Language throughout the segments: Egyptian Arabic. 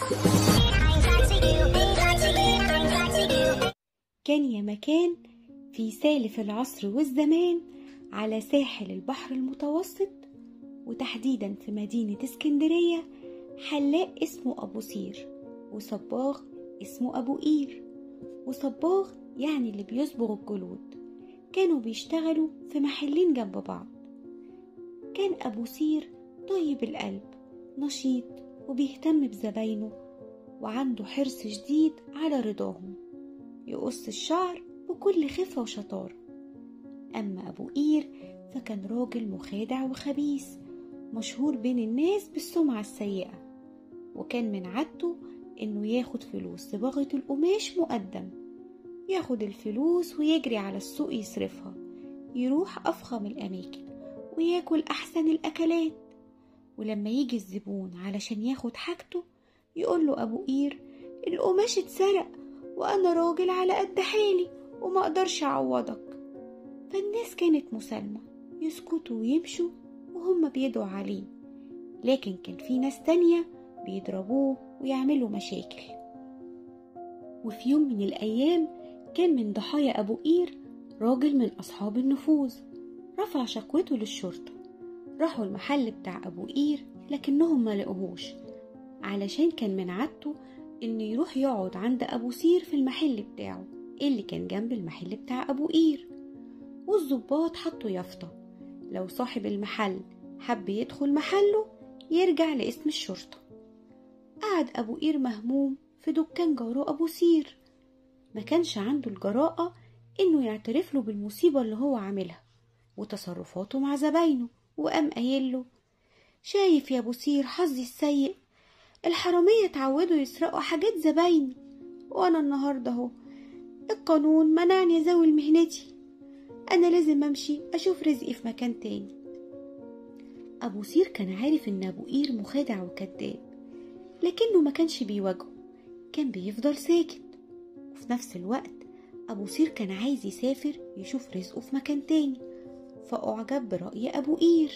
كان يا مكان في سالف العصر والزمان على ساحل البحر المتوسط وتحديدا في مدينة اسكندرية حلاق اسمه أبو سير وصباغ اسمه أبو قير وصباغ يعني اللي بيصبغ الجلود كانوا بيشتغلوا في محلين جنب بعض كان أبو سير طيب القلب نشيط وبيهتم بزباينه وعنده حرص شديد على رضاهم يقص الشعر بكل خفة وشطارة أما أبو قير فكان راجل مخادع وخبيث مشهور بين الناس بالسمعة السيئة وكان من عادته إنه ياخد فلوس صباغة القماش مقدم ياخد الفلوس ويجري على السوق يصرفها يروح أفخم الأماكن وياكل أحسن الأكلات ولما يجي الزبون علشان ياخد حاجته يقول له أبو قير القماش اتسرق وأنا راجل على قد حالي وما أقدرش أعوضك فالناس كانت مسالمة يسكتوا ويمشوا وهم بيدعوا عليه لكن كان في ناس تانية بيضربوه ويعملوا مشاكل وفي يوم من الأيام كان من ضحايا أبو قير راجل من أصحاب النفوذ رفع شكوته للشرطة راحوا المحل بتاع أبو قير لكنهم ما لقوهوش علشان كان من عادته إنه يروح يقعد عند أبو سير في المحل بتاعه اللي كان جنب المحل بتاع أبو قير والظباط حطوا يافطة لو صاحب المحل حب يدخل محله يرجع لاسم الشرطة قعد أبو قير مهموم في دكان جاره أبو سير ما كانش عنده الجراءة إنه يعترف له بالمصيبة اللي هو عاملها وتصرفاته مع زباينه وقام قايل له شايف يا أبو سير حظي السيء الحرامية اتعودوا يسرقوا حاجات زبايني وأنا النهاردة أهو القانون منعني أزاول مهنتي أنا لازم أمشي أشوف رزقي في مكان تاني أبو سير كان عارف إن أبو قير مخادع وكذاب لكنه ما كانش بيواجهه كان بيفضل ساكت وفي نفس الوقت أبو سير كان عايز يسافر يشوف رزقه في مكان تاني فأعجب برأي أبو قير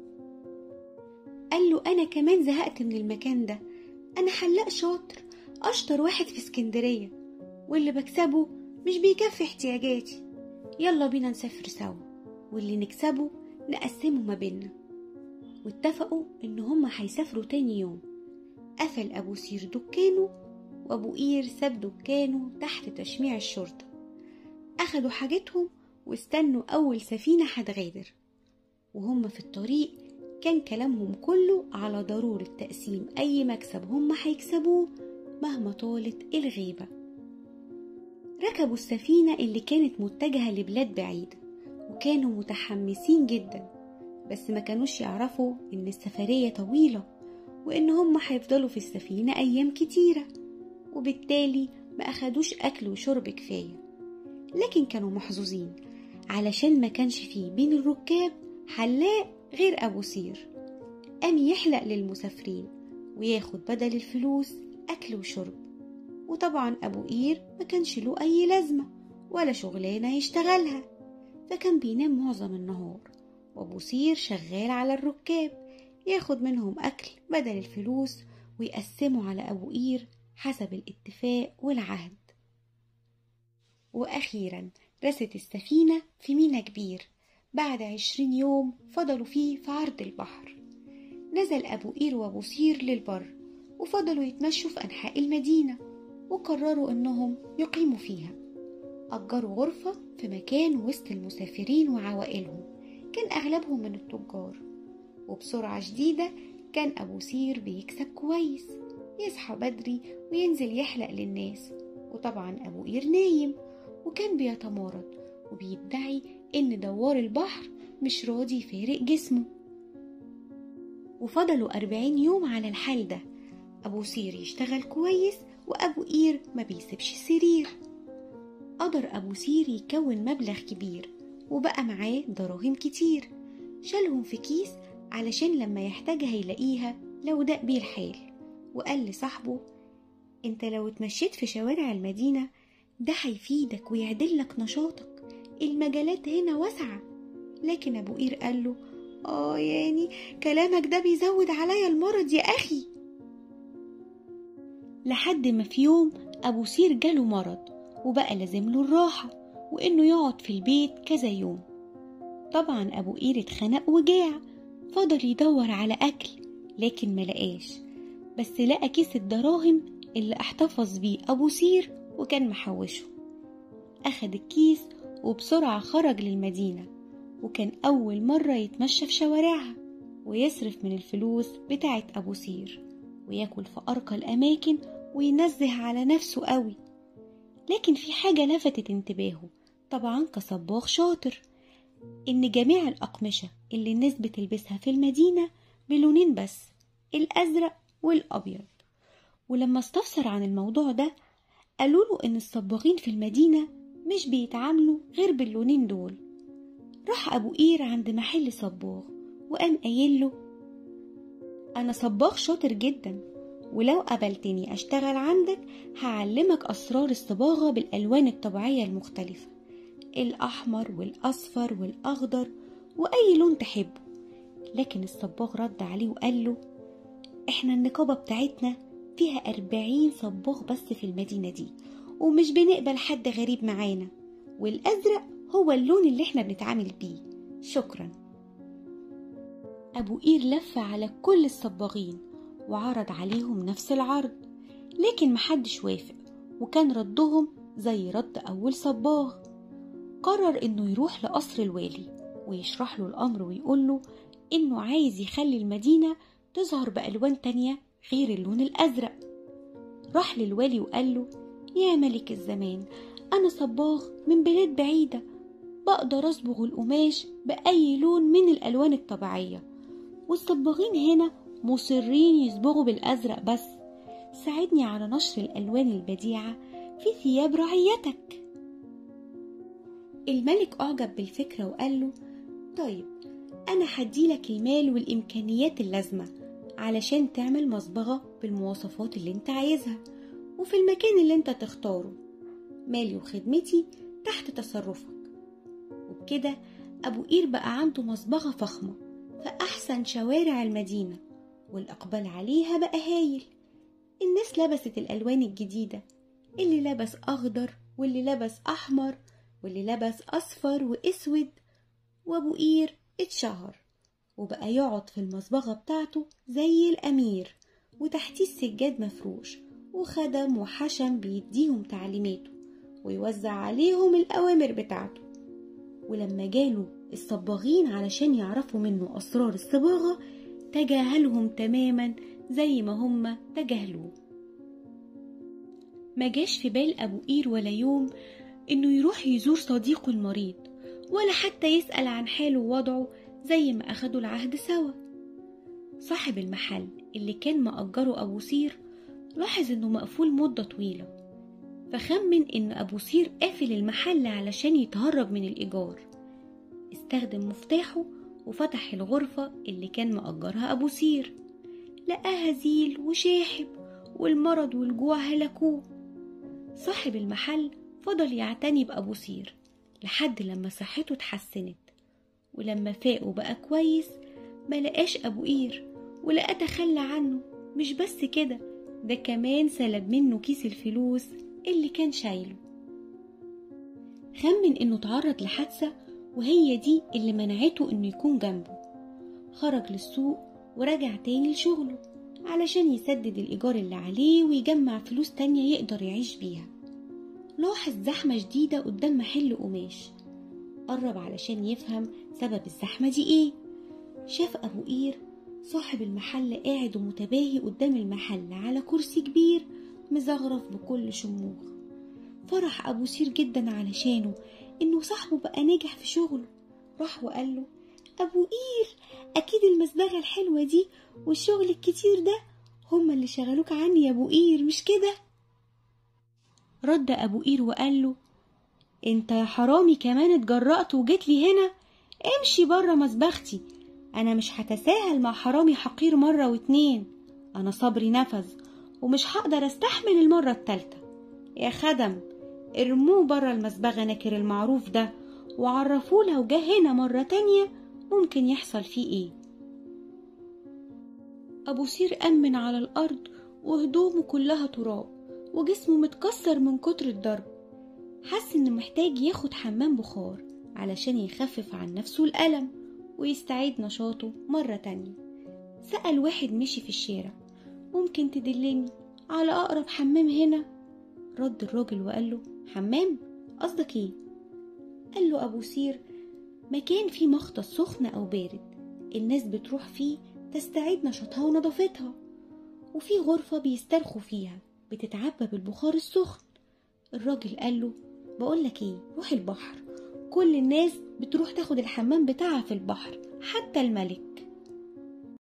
قال له أنا كمان زهقت من المكان ده أنا حلاق شاطر أشطر واحد في اسكندرية واللي بكسبه مش بيكفي احتياجاتي يلا بينا نسافر سوا واللي نكسبه نقسمه ما بينا واتفقوا إن هما هيسافروا تاني يوم قفل أبو سير دكانه وأبو قير ساب دكانه تحت تشميع الشرطة أخدوا حاجتهم واستنوا أول سفينة هتغادر وهم في الطريق كان كلامهم كله على ضرورة تقسيم أي مكسب هم هيكسبوه مهما طالت الغيبة ركبوا السفينة اللي كانت متجهة لبلاد بعيدة وكانوا متحمسين جدا بس ما كانوش يعرفوا إن السفرية طويلة وإن هم هيفضلوا في السفينة أيام كتيرة وبالتالي ما أخدوش أكل وشرب كفاية لكن كانوا محظوظين علشان ما كانش فيه بين الركاب حلاق غير أبو سير قام يحلق للمسافرين وياخد بدل الفلوس أكل وشرب وطبعا أبو قير ما كانش له أي لازمة ولا شغلانة يشتغلها فكان بينام معظم النهار وأبو سير شغال على الركاب ياخد منهم أكل بدل الفلوس ويقسمه على أبو قير حسب الاتفاق والعهد وأخيرا رست السفينة في مينا كبير بعد عشرين يوم فضلوا فيه في عرض البحر نزل أبو قير وأبو سير للبر وفضلوا يتمشوا في أنحاء المدينة وقرروا إنهم يقيموا فيها أجروا غرفة في مكان وسط المسافرين وعوائلهم كان أغلبهم من التجار وبسرعة شديدة كان أبو سير بيكسب كويس يصحى بدري وينزل يحلق للناس وطبعا أبو قير نايم وكان بيتمارض وبيدعي إن دوار البحر مش راضي يفارق جسمه وفضلوا أربعين يوم على الحال ده أبو سير يشتغل كويس وأبو قير ما بيسيبش السرير قدر أبو سير يكون مبلغ كبير وبقى معاه دراهم كتير شالهم في كيس علشان لما يحتاجها يلاقيها لو دق بيه الحال وقال لصاحبه انت لو اتمشيت في شوارع المدينة ده هيفيدك ويعدلك نشاطك المجالات هنا واسعة لكن أبو قير قال له آه يعني كلامك ده بيزود عليا المرض يا أخي لحد ما في يوم أبو سير جاله مرض وبقى لازم له الراحة وإنه يقعد في البيت كذا يوم طبعا أبو قير اتخنق وجاع فضل يدور على أكل لكن ملقاش بس لقى كيس الدراهم اللي احتفظ بيه أبو سير وكان محوشه أخد الكيس وبسرعة خرج للمدينة وكان أول مرة يتمشى في شوارعها ويصرف من الفلوس بتاعة أبو سير وياكل في أرقى الأماكن وينزه على نفسه قوي لكن في حاجة لفتت انتباهه طبعا كصباغ شاطر إن جميع الأقمشة اللي الناس بتلبسها في المدينة بلونين بس الأزرق والأبيض ولما استفسر عن الموضوع ده قالوا له إن الصباغين في المدينة مش بيتعاملوا غير باللونين دول راح أبو قير عند محل صباغ وقام قايل له أنا صباغ شاطر جدا ولو قبلتني أشتغل عندك هعلمك أسرار الصباغة بالألوان الطبيعية المختلفة الأحمر والأصفر والأخضر وأي لون تحبه لكن الصباغ رد عليه وقال له إحنا النقابة بتاعتنا فيها أربعين صباغ بس في المدينة دي ومش بنقبل حد غريب معانا والأزرق هو اللون اللي احنا بنتعامل بيه شكرا أبو قير لف على كل الصباغين وعرض عليهم نفس العرض لكن محدش وافق وكان ردهم زي رد أول صباغ قرر إنه يروح لقصر الوالي ويشرح له الأمر ويقول له إنه عايز يخلي المدينة تظهر بألوان تانية غير اللون الأزرق راح للوالي وقال له يا ملك الزمان أنا صباغ من بلاد بعيدة بقدر أصبغ القماش بأي لون من الألوان الطبيعية والصباغين هنا مصرين يصبغوا بالأزرق بس ساعدني على نشر الألوان البديعة في ثياب رعيتك الملك أعجب بالفكرة وقال له طيب أنا هديلك المال والإمكانيات اللازمة علشان تعمل مصبغة بالمواصفات اللي انت عايزها وفي المكان اللي انت تختاره مالي وخدمتي تحت تصرفك وبكده أبو قير بقى عنده مصبغة فخمة في أحسن شوارع المدينة والإقبال عليها بقى هايل الناس لبست الألوان الجديدة اللي لبس أخضر واللي لبس أحمر واللي لبس أصفر وأسود وأبو قير اتشهر وبقى يقعد في المصبغة بتاعته زي الأمير وتحتيه السجاد مفروش وخدم وحشم بيديهم تعليماته ويوزع عليهم الأوامر بتاعته ولما جاله الصباغين علشان يعرفوا منه أسرار الصباغة تجاهلهم تماما زي ما هم تجاهلوه ما جاش في بال أبو قير ولا يوم إنه يروح يزور صديقه المريض ولا حتى يسأل عن حاله ووضعه زي ما أخدوا العهد سوا صاحب المحل اللي كان مأجره أبو سير لاحظ إنه مقفول مدة طويلة فخمن إن أبو سير قافل المحل علشان يتهرب من الإيجار استخدم مفتاحه وفتح الغرفة اللي كان مأجرها أبو سير لقاها زيل وشاحب والمرض والجوع هلكوه صاحب المحل فضل يعتني بأبو سير لحد لما صحته اتحسنت ولما فاق وبقى كويس ما لقاش أبو قير ولقى تخلى عنه مش بس كده ده كمان سلب منه كيس الفلوس اللي كان شايله خمن انه تعرض لحادثة وهي دي اللي منعته انه يكون جنبه خرج للسوق ورجع تاني لشغله علشان يسدد الإيجار اللي عليه ويجمع فلوس تانية يقدر يعيش بيها لاحظ زحمة جديدة قدام محل قماش قرب علشان يفهم سبب الزحمة دي ايه شاف أبو قير صاحب المحل قاعد ومتباهي قدام المحل على كرسي كبير مزغرف بكل شموخ فرح أبو سير جدا علشانه إنه صاحبه بقى ناجح في شغله راح وقال له أبو قير أكيد المزبغة الحلوة دي والشغل الكتير ده هما اللي شغلوك عني يا أبو قير مش كده رد أبو قير وقال له انت يا حرامي كمان اتجرأت وجيت لي هنا امشي بره مزبختي انا مش هتساهل مع حرامي حقير مرة واتنين انا صبري نفذ ومش هقدر استحمل المرة التالتة يا خدم ارموه بره المزبغة ناكر المعروف ده وعرفوه لو جه هنا مرة تانية ممكن يحصل فيه ايه أبو سير أمن على الأرض وهدومه كلها تراب وجسمه متكسر من كتر الضرب حس إنه محتاج ياخد حمام بخار علشان يخفف عن نفسه الألم ويستعيد نشاطه مرة تانية سأل واحد مشي في الشارع ممكن تدلني على أقرب حمام هنا رد الراجل وقال له حمام قصدك ايه قال له أبو سير مكان فيه مختص سخن أو بارد الناس بتروح فيه تستعيد نشاطها ونظافتها وفي غرفة بيسترخوا فيها بتتعبى بالبخار السخن الراجل قال له بقولك ايه روح البحر كل الناس بتروح تاخد الحمام بتاعها في البحر حتى الملك